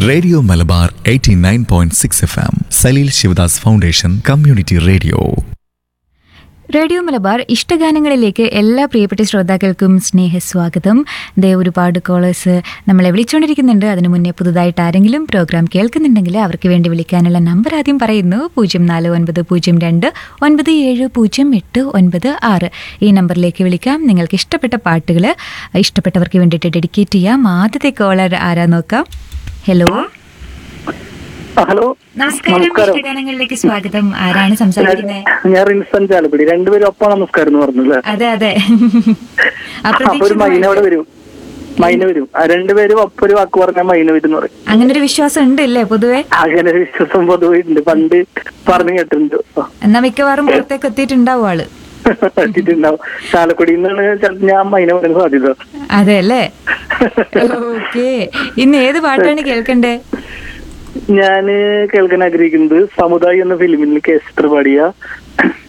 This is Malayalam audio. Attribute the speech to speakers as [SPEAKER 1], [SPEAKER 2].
[SPEAKER 1] radio Malabar 89.6 F M Saleel Sivadas foundation community radio
[SPEAKER 2] radio Malabar ഇഷ്ടഗാനങ്ങളിലേക്ക് എല്ലാ പ്രിയപ്പെട്ട ശ്രോതാക്കൾക്കും സ്നേഹസ്വാഗതം ദേ ഒരുപാട് കോളേഴ്സ് നമ്മളെ വിളിച്ചുകൊണ്ടിരിക്കുന്നുണ്ട് അതിനു മുന്നേ പുതുതായിട്ട് ആരെങ്കിലും പ്രോഗ്രാം കേൾക്കുന്നുണ്ടെങ്കിൽ അവർക്ക് വേണ്ടി വിളിക്കാനുള്ള നമ്പർ ആദ്യം പറയുന്നു പൂജ്യം നാല് ഒൻപത് പൂജ്യം രണ്ട് ഒൻപത് ഏഴ് പൂജ്യം എട്ട് ഒൻപത് ആറ് ഈ നമ്പറിലേക്ക് വിളിക്കാം നിങ്ങൾക്ക് ഇഷ്ടപ്പെട്ട പാട്ടുകൾ ഇഷ്ടപ്പെട്ടവർക്ക് വേണ്ടിയിട്ട് ഡെഡിക്കേറ്റ് ചെയ്യാം ആദ്യത്തെ കോളർ ആരാ നോക്കാം ഹലോ
[SPEAKER 3] ആ, ഹലോ
[SPEAKER 2] നമസ്കാരം
[SPEAKER 3] നമസ്കാരം
[SPEAKER 2] ഇഷ്ടഗാനങ്ങളിലേക്ക് സ്വാഗതം ആരാണ് സംസാരിക്കുന്നത്
[SPEAKER 3] ഞാൻ റിൻസൺ ചാലപ്പടി രണ്ടുപേരും ഒപ്പം നമസ്കാരം എന്ന് പറഞ്ഞല്ലേ
[SPEAKER 2] അതെ അതെ
[SPEAKER 3] അപ്പൊ ഒരു മൈന അവിടെ വരും മൈന വരും ആ രണ്ടുപേരും ഒപ്പം ഒരു വാക്ക് പറഞ്ഞാൽ മൈന വരും എന്ന് പറയും
[SPEAKER 2] അങ്ങനെ ഒരു വിശ്വാസം ഉണ്ട് അല്ലേ പൊതുവെ
[SPEAKER 3] അങ്ങനെ ഒരു വിശ്വാസം പൊതുവെ ഉണ്ട് പണ്ട് പറഞ്ഞു കേട്ടിട്ടുണ്ട്
[SPEAKER 2] എന്നാ മിക്കവാറും പുറത്തേക്ക് എത്തിയിട്ടുണ്ടാവും ആള്
[SPEAKER 3] എത്തിയിട്ടുണ്ടാവും ചാലക്കുടിയിൽ നിന്നാണ് ചിലപ്പോ ഞാൻ മൈന പറയാൻ സാധ്യത
[SPEAKER 2] അതെ അല്ലേ ഓക്കെ ഇന്ന് ഏത് പാട്ടാണ് കേൾക്കണ്ടേ
[SPEAKER 3] ഞാന് കേൾക്കാൻ ആഗ്രഹിക്കുന്നത് സമുദായി എന്ന ഫിലിമിൽ കേസിട്ടർ പാടിയ